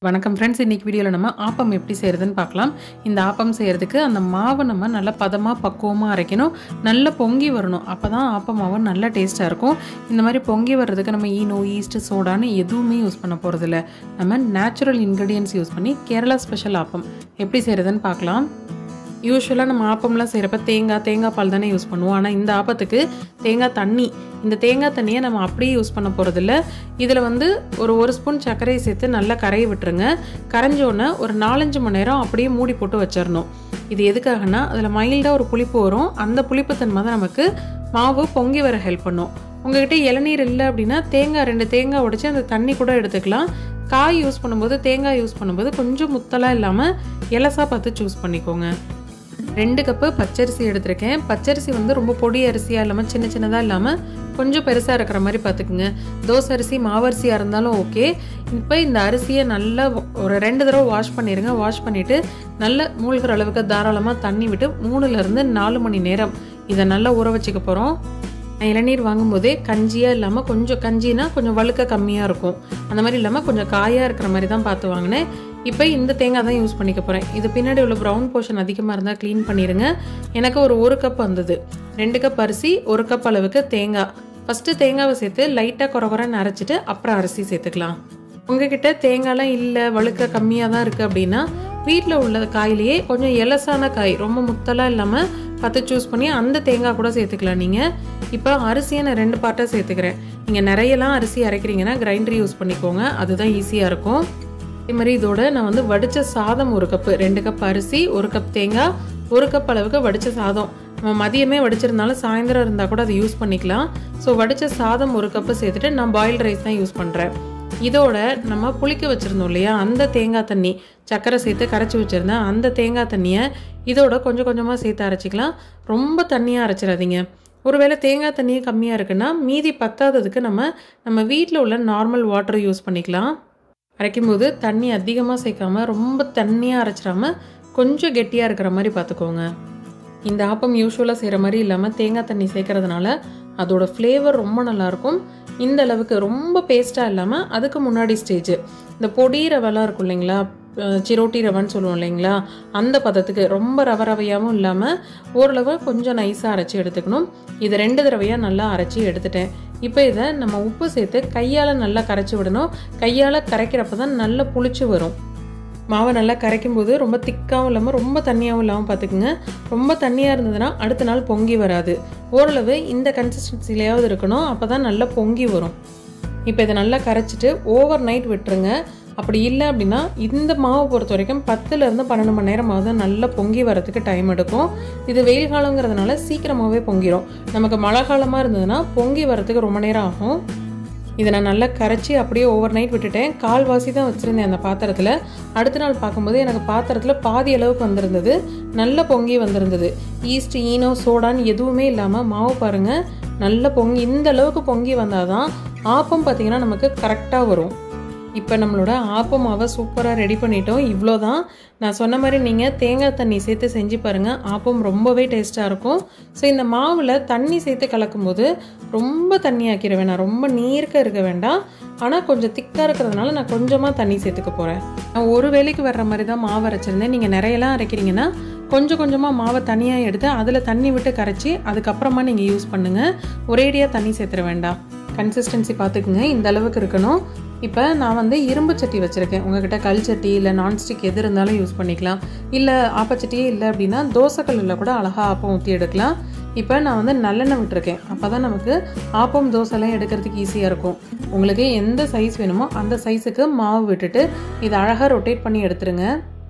வணக்கம் ஃப்ரெண்ட்ஸ் இன்றைக்கி வீடியோவில் நம்ம ஆப்பம் எப்படி செய்கிறதுன்னு பார்க்கலாம் இந்த ஆப்பம் செய்கிறதுக்கு அந்த மாவை நம்ம நல்லா பதமாக பக்குவமாக அரைக்கணும் நல்லா பொங்கி வரணும் அப்போ தான் ஆப்பம் மாவு நல்லா டேஸ்ட்டாக இருக்கும் இந்த மாதிரி பொங்கி வர்றதுக்கு நம்ம ஈனோ ஈஸ்ட் சோடான்னு எதுவுமே யூஸ் பண்ண போகிறதில்ல நம்ம நேச்சுரல் இன்க்ரீடியன்ஸ் யூஸ் பண்ணி கேரளா ஸ்பெஷல் ஆப்பம் எப்படி செய்கிறதுன்னு பார்க்கலாம் யூஸ்வலாக நம்ம ஆப்பம்லாம் செய்கிறப்ப தேங்காய் தேங்காய் பால் தானே யூஸ் பண்ணுவோம் ஆனால் இந்த ஆப்பத்துக்கு தேங்காய் தண்ணி இந்த தேங்காய் தண்ணியை நம்ம அப்படியே யூஸ் பண்ண போகிறதில்ல இதில் வந்து ஒரு ஒரு ஸ்பூன் சர்க்கரையை சேர்த்து நல்லா கரையை விட்டுருங்க கரைஞ்சோன்னே ஒரு நாலஞ்சு மணி நேரம் அப்படியே மூடி போட்டு வச்சிடணும் இது எதுக்காகனா அதில் மைல்டாக ஒரு புளிப்பு வரும் அந்த புளிப்புத்தன்மை தான் நமக்கு மாவு பொங்கி வர ஹெல்ப் பண்ணும் உங்ககிட்ட இளநீர் இல்லை அப்படின்னா தேங்காய் ரெண்டு தேங்காய் உடைச்சி அந்த தண்ணி கூட எடுத்துக்கலாம் காய் யூஸ் பண்ணும்போது தேங்காய் யூஸ் பண்ணும்போது கொஞ்சம் முத்தலாக இல்லாமல் எலசாக பார்த்து சூஸ் பண்ணிக்கோங்க ரெண்டு கப்பு பச்சரிசி எடுத்திருக்கேன் பச்சரிசி வந்து ரொம்ப பொடி அரிசியாக இல்லாமல் சின்ன சின்னதாக இல்லாமல் கொஞ்சம் பெருசாக இருக்கிற மாதிரி பார்த்துக்குங்க தோசை அரிசி மாவரிசியாக இருந்தாலும் ஓகே இப்போ இந்த அரிசியை நல்லா ஒரு ரெண்டு தடவை வாஷ் பண்ணிடுங்க வாஷ் பண்ணிவிட்டு நல்லா மூழ்கிற அளவுக்கு தாராளமாக தண்ணி விட்டு மூணுலேருந்து நாலு மணி நேரம் இதை நல்லா ஊற வச்சுக்க போகிறோம் நான் இளநீர் வாங்கும்போதே கஞ்சியாக இல்லாமல் கொஞ்சம் கஞ்சினா கொஞ்சம் வழுக்க கம்மியாக இருக்கும் அந்த மாதிரி இல்லாமல் கொஞ்சம் காயாக இருக்கிற மாதிரி தான் பார்த்து வாங்கினேன் இப்போ இந்த தேங்காய் தான் யூஸ் பண்ணிக்க போகிறேன் இது பின்னாடி உள்ள ப்ரௌன் போர்ஷன் அதிகமாக இருந்தால் க்ளீன் பண்ணிடுங்க எனக்கு ஒரு ஒரு கப் வந்தது ரெண்டு கப் அரிசி ஒரு கப் அளவுக்கு தேங்காய் ஃபஸ்ட்டு தேங்காவை சேர்த்து லைட்டாக குறை குறைன்னு அரைச்சிட்டு அப்புறம் அரிசி சேர்த்துக்கலாம் உங்ககிட்ட தேங்காய்லாம் இல்லை வழுக்க கம்மியாக தான் இருக்குது அப்படின்னா வீட்டில் உள்ள காயிலேயே கொஞ்சம் எலசான காய் ரொம்ப முத்தலாக இல்லாமல் பார்த்து சூஸ் பண்ணி அந்த தேங்காய் கூட சேர்த்துக்கலாம் நீங்கள் இப்போ அரிசியை நான் ரெண்டு பார்ட்டாக சேர்த்துக்கிறேன் நீங்கள் நிறையலாம் அரிசி அரைக்கிறீங்கன்னா கிரைண்டர் யூஸ் பண்ணிக்கோங்க அதுதான் ஈஸியாக இருக்கும் அதே மாதிரி இதோட நான் வந்து வடித்த சாதம் ஒரு கப்பு ரெண்டு கப் அரிசி ஒரு கப் தேங்காய் ஒரு கப் அளவுக்கு வடித்த சாதம் நம்ம மதியமே வடிச்சிருந்தாலும் சாயந்தரம் இருந்தால் கூட அதை யூஸ் பண்ணிக்கலாம் ஸோ வடித்த சாதம் ஒரு கப்பு சேர்த்துட்டு நான் பாயில்டு ரைஸ் தான் யூஸ் பண்ணுறேன் இதோட நம்ம புளிக்க வச்சுருந்தோம் இல்லையா அந்த தேங்காய் தண்ணி சர்க்கரை சேர்த்து கரைச்சி வச்சுருந்தேன் அந்த தேங்காய் தண்ணியை இதோட கொஞ்சம் கொஞ்சமாக சேர்த்து அரைச்சிக்கலாம் ரொம்ப தண்ணியாக அரைச்சிடாதீங்க ஒருவேளை தேங்காய் தண்ணியே கம்மியாக இருக்குன்னா மீதி பத்தாததுக்கு நம்ம நம்ம வீட்டில் உள்ள நார்மல் வாட்டர் யூஸ் பண்ணிக்கலாம் அரைக்கும்போது தண்ணி அதிகமாக சேர்க்காம ரொம்ப தண்ணியாக அரைச்சிடாம கொஞ்சம் கெட்டியாக இருக்கிற மாதிரி பார்த்துக்கோங்க இந்த ஆப்பம் யூஸ்வலாக செய்கிற மாதிரி இல்லாமல் தேங்காய் தண்ணி சேர்க்கறதுனால அதோட ஃப்ளேவர் ரொம்ப நல்லாயிருக்கும் இந்த அளவுக்கு ரொம்ப பேஸ்ட்டாக இல்லாமல் அதுக்கு முன்னாடி ஸ்டேஜ் இந்த பொடி ரவெல்லாம் இருக்கும் இல்லைங்களா சிரோட்டி ரவைன்னு சொல்லுவோம் இல்லைங்களா அந்த பதத்துக்கு ரொம்ப ரவ ரவையாகவும் இல்லாமல் ஓரளவு கொஞ்சம் நைஸாக அரைச்சி எடுத்துக்கணும் இது ரெண்டு தடவையாக நல்லா அரைச்சி எடுத்துட்டேன் இப்போ இதை நம்ம உப்பு சேர்த்து கையால் நல்லா கரைச்சி விடணும் கையால் கரைக்கிறப்ப தான் நல்லா புளிச்சு வரும் மாவை நல்லா கரைக்கும் போது ரொம்ப திக்காகவும் இல்லாமல் ரொம்ப தண்ணியாகவும் இல்லாமல் பார்த்துக்குங்க ரொம்ப தண்ணியாக இருந்ததுன்னா அடுத்த நாள் பொங்கி வராது ஓரளவு இந்த கன்சிஸ்டன்சிலையாவது இருக்கணும் அப்போ தான் நல்லா பொங்கி வரும் இப்போ இதை நல்லா கரைச்சிட்டு ஓவர் நைட் விட்டுருங்க அப்படி இல்லை அப்படின்னா இந்த மாவை பொறுத்த வரைக்கும் பத்துலேருந்து பன்னெண்டு மணி நேரமாவது நல்லா பொங்கி வரதுக்கு டைம் எடுக்கும் இது வெயில் காலங்கிறதுனால சீக்கிரமாகவே பொங்கிடும் நமக்கு மழை காலமாக இருந்ததுன்னா பொங்கி வரதுக்கு ரொம்ப நேரம் ஆகும் இதை நான் நல்லா கரைச்சி அப்படியே ஓவர் நைட் விட்டுட்டேன் கால்வாசி தான் வச்சுருந்தேன் அந்த பாத்திரத்தில் அடுத்த நாள் பார்க்கும்போது எனக்கு பாத்திரத்தில் பாதி அளவுக்கு வந்திருந்தது நல்ல பொங்கி வந்திருந்தது ஈஸ்ட் ஈனோ சோடான்னு எதுவுமே இல்லாமல் மாவு பாருங்கள் நல்ல பொங்கி இந்த அளவுக்கு பொங்கி வந்தால் தான் ஆப்பம் பார்த்திங்கன்னா நமக்கு கரெக்டாக வரும் இப்போ நம்மளோட ஆப்ப மாவை சூப்பராக ரெடி பண்ணிட்டோம் இவ்வளோ தான் நான் சொன்ன மாதிரி நீங்கள் தேங்காய் தண்ணி சேர்த்து செஞ்சு பாருங்கள் ஆப்பம் ரொம்பவே டேஸ்ட்டாக இருக்கும் ஸோ இந்த மாவில் தண்ணி சேர்த்து கலக்கும்போது ரொம்ப தண்ணி ஆக்கிட வேணாம் ரொம்ப நீர்க்க இருக்க வேண்டாம் ஆனால் கொஞ்சம் திக்காக இருக்கிறதுனால நான் கொஞ்சமாக தண்ணி சேர்த்துக்க போகிறேன் நான் ஒரு வேலைக்கு வர்ற மாதிரி தான் மாவு அரைச்சிருந்தேன் நீங்கள் நிறையலாம் அரைக்கிறீங்கன்னா கொஞ்சம் கொஞ்சமாக மாவை தனியாக எடுத்து அதில் தண்ணி விட்டு கரைச்சி அதுக்கப்புறமா நீங்கள் யூஸ் பண்ணுங்கள் ஒரேடியாக தண்ணி சேர்த்துட வேண்டாம் கன்சிஸ்டன்சி பார்த்துக்குங்க இந்த அளவுக்கு இருக்கணும் இப்போ நான் வந்து இரும்பு சட்டி வச்சுருக்கேன் உங்ககிட்ட கல் சட்டி இல்லை நான்ஸ்டிக் எது இருந்தாலும் யூஸ் பண்ணிக்கலாம் இல்லை ஆப்பச்சட்டியே இல்லை அப்படின்னா தோசைக்கல்லில் கூட அழகாக ஆப்பம் ஊற்றி எடுக்கலாம் இப்போ நான் வந்து நல்லெண்ணெய் விட்டுருக்கேன் அப்போ தான் நமக்கு ஆப்பம் தோசைலாம் எடுக்கிறதுக்கு ஈஸியாக இருக்கும் உங்களுக்கு எந்த சைஸ் வேணுமோ அந்த சைஸுக்கு மாவு விட்டுட்டு இதை அழகாக ரொட்டேட் பண்ணி எடுத்துருங்க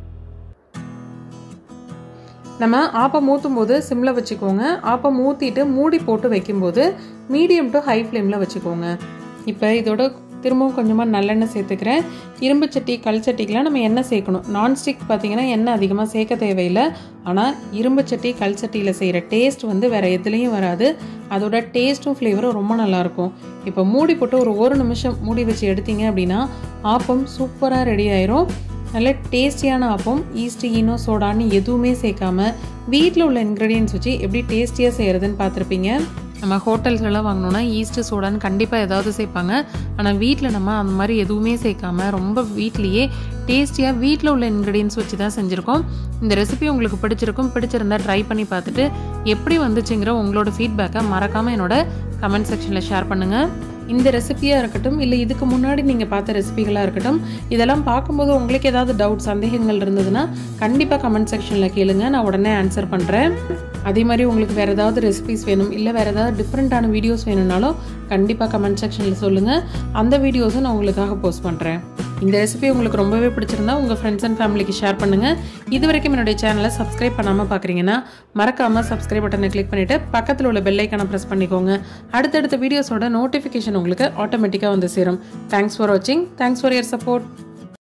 நம்ம ஆப்பம் ஊற்றும் போது சிம்மில் வச்சுக்கோங்க ஆப்பம் ஊற்றிட்டு மூடி போட்டு வைக்கும்போது மீடியம் டு ஹை ஃப்ளேமில் வச்சுக்கோங்க இப்போ இதோட திரும்பவும் கொஞ்சமாக நல்லெண்ணெய் சேர்த்துக்கிறேன் இரும்பு சட்டி கல் சட்டிக்கெலாம் நம்ம எண்ணெய் சேர்க்கணும் நான்ஸ்டிக் பார்த்திங்கன்னா எண்ணெய் அதிகமாக சேர்க்க தேவையில்லை ஆனால் இரும்பு சட்டி கல் சட்டியில் செய்கிற டேஸ்ட் வந்து வேறு எதுலேயும் வராது அதோட டேஸ்ட்டும் ஃப்ளேவரும் ரொம்ப நல்லாயிருக்கும் இப்போ மூடி போட்டு ஒரு ஒரு நிமிஷம் மூடி வச்சு எடுத்தீங்க அப்படின்னா ஆப்பம் சூப்பராக ரெடி ஆயிரும் நல்ல டேஸ்டியான ஆப்பம் ஈஸ்ட் ஈனோ சோடான்னு எதுவுமே சேர்க்காம வீட்டில் உள்ள இன்க்ரீடியன்ஸ் வச்சு எப்படி டேஸ்டியாக செய்கிறதுன்னு பார்த்துருப்பீங்க நம்ம ஹோட்டல்ஸ்லாம் வாங்கினோன்னா ஈஸ்ட்டு சோடான்னு கண்டிப்பாக ஏதாவது சேர்ப்பாங்க ஆனால் வீட்டில் நம்ம அந்த மாதிரி எதுவுமே சேர்க்காம ரொம்ப வீட்லேயே டேஸ்டியாக வீட்டில் உள்ள இன்க்ரீடியன்ஸ் வச்சு தான் செஞ்சுருக்கோம் இந்த ரெசிபி உங்களுக்கு பிடிச்சிருக்கும் பிடிச்சிருந்தா ட்ரை பண்ணி பார்த்துட்டு எப்படி வந்துச்சுங்கிற உங்களோட ஃபீட்பேக்கை மறக்காமல் என்னோட கமெண்ட் செக்ஷனில் ஷேர் பண்ணுங்கள் இந்த ரெசிபியாக இருக்கட்டும் இல்லை இதுக்கு முன்னாடி நீங்கள் பார்த்த ரெசிபிகளாக இருக்கட்டும் இதெல்லாம் பார்க்கும்போது உங்களுக்கு ஏதாவது டவுட் சந்தேகங்கள் இருந்ததுன்னா கண்டிப்பாக கமெண்ட் செக்ஷனில் கேளுங்க நான் உடனே ஆன்சர் பண்ணுறேன் அதே மாதிரி உங்களுக்கு வேறு ஏதாவது ரெசிபிஸ் வேணும் இல்லை வேறு ஏதாவது டிஃப்ரெண்ட்டான வீடியோஸ் வேணும்னாலும் கண்டிப்பாக கமெண்ட் செக்ஷனில் சொல்லுங்கள் அந்த வீடியோஸும் நான் உங்களுக்காக போஸ்ட் பண்ணுறேன் இந்த ரெசிபி உங்களுக்கு ரொம்பவே பிடிச்சிருந்தா உங்கள் ஃப்ரெண்ட்ஸ் அண்ட் ஃபேமிலிக்கு ஷேர் பண்ணுங்கள் இது வரைக்கும் என்னுடைய சேனலை சப்ஸ்கிரைப் பண்ணாமல் பார்க்குறீங்கன்னா மறக்காமல் சப்ஸ்கிரைப் பட்டனை கிளிக் பண்ணிவிட்டு பக்கத்தில் உள்ள பெல் ஐக்கனை ப்ரெஸ் பண்ணிக்கோங்க அடுத்தடுத்த வீடியோஸோட நோட்டிஃபிகேஷன் உங்களுக்கு ஆட்டோமேட்டிக்காக வந்து சேரும் தேங்க்ஸ் ஃபார் வாட்சிங் தேங்க்ஸ் ஃபார் யர் சப்போர்ட்